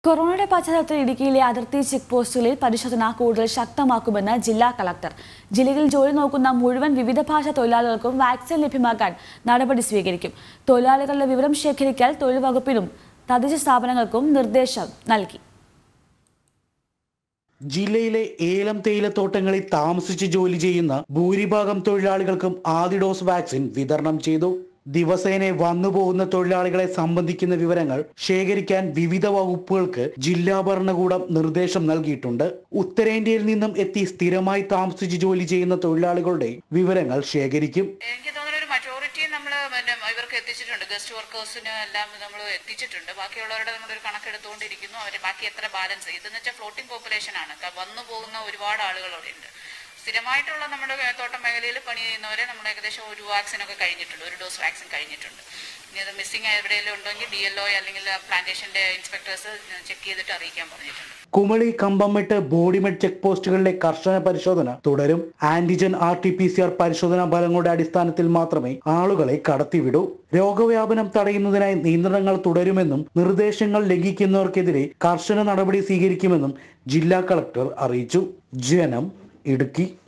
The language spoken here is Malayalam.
കൊറോണയുടെ പശ്ചാത്തലത്തിൽ ഇടുക്കിയിലെ അതിർത്തി ചെക്ക് പോസ്റ്റുകളിൽ പരിശോധന കൂടുതൽ ശക്തമാക്കുമെന്ന് ജില്ലാ കളക്ടർ ജില്ലയിൽ ജോലി നോക്കുന്ന മുഴുവൻ വിവിധ ഭാഷാ തൊഴിലാളികൾക്കും വാക്സിൻ ലഭ്യമാക്കാൻ നടപടി സ്വീകരിക്കും തൊഴിലാളികളുടെ വിവരം ശേഖരിക്കാൻ തൊഴിൽ വകുപ്പിനും തദ്ദേശ സ്ഥാപനങ്ങൾക്കും നിർദ്ദേശം നൽകി ജില്ലയിലെ ഏലം തേയിലത്തോട്ടങ്ങളിൽ താമസിച്ച് ജോലി ചെയ്യുന്ന ഭൂരിഭാഗം തൊഴിലാളികൾക്കും ആദ്യ ഡോസ് വാക്സിൻ വിതരണം ചെയ്തു ദിവസേന വന്നുപോകുന്ന തൊഴിലാളികളെ സംബന്ധിക്കുന്ന വിവരങ്ങൾ ശേഖരിക്കാൻ വിവിധ വകുപ്പുകൾക്ക് ജില്ലാ ഭരണകൂടം നിർദ്ദേശം നൽകിയിട്ടുണ്ട് ഉത്തരേന്ത്യയിൽ നിന്നും എത്തി സ്ഥിരമായി താമസിച്ച് ജോലി ചെയ്യുന്ന തൊഴിലാളികളുടെ വിവരങ്ങൾ ശേഖരിക്കും എനിക്ക് തോന്നുന്നു ഒരു മജോറിറ്റി നമ്മൾ പിന്നെ ഇവർക്ക് എത്തിച്ചിട്ടുണ്ട് ഗസ്റ്റ് വർക്കേഴ്സിന് എല്ലാം നമ്മൾ എത്തിച്ചിട്ടുണ്ട് ബാക്കിയുള്ളവരുടെ നമ്മളൊരു കണക്കെടുത്തുകൊണ്ടിരിക്കുന്നു അവർ ബാക്കി എത്ര ബാലൻസ് ഇതെന്ന് വെച്ചാൽ ഫ്ലോട്ടിംഗ് പോപ്പുലേഷൻ ആണ് ക- വന്നു പോകുന്ന ഒരുപാട് ആളുകൾ അവിടെ ഉണ്ട് സ്ഥിരമായിട്ടുള്ള നമ്മുടെ തോട്ടം മേഖലയിൽ പണി ചെയ്യുന്നവരെ നമ്മൾ ഏകദേശം ഒരു വാക്സിൻ ഒക്കെ കഴിഞ്ഞിട്ടുണ്ട് ഒരു ഡോസ് വാക്സിൻ കഴിഞ്ഞിട്ടുണ്ട് ഇനി അത് മിസ്സിംഗ് എവിടെയെങ്കിലും ഉണ്ടെങ്കിൽ ഡി എൽ ഒ അല്ലെങ്കിൽ പ്ലാന്റേഷന്റെ ഇൻസ്പെക്ടേഴ്സ് ചെക്ക് ചെയ്തിട്ട് അറിയിക്കാൻ പറഞ്ഞിട്ടുണ്ട് കുമളി കമ്പംമെട്ട് ബോഡിമെഡ് ചെക്ക് പോസ്റ്റുകളിലെ കർശന പരിശോധന തുടരും antigen R T P C R പരിശോധനാ ഫലങ്ങളുടെ അടിസ്ഥാനത്തിൽ മാത്രമേ ആളുകളെ കടത്തിവിടൂ രോഗവ്യാപനം തടയുന്നതിനായി നിയന്ത്രണങ്ങൾ തുടരുമെന്നും നിർദ്ദേശങ്ങൾ ലംഘിക്കുന്നവർക്കെതിരെ കർശന നടപടി സ്വീകരിക്കുമെന്നും ജില്ലാ കളക്ടർ അറിയിച്ചു ജനം ഇടുക്കി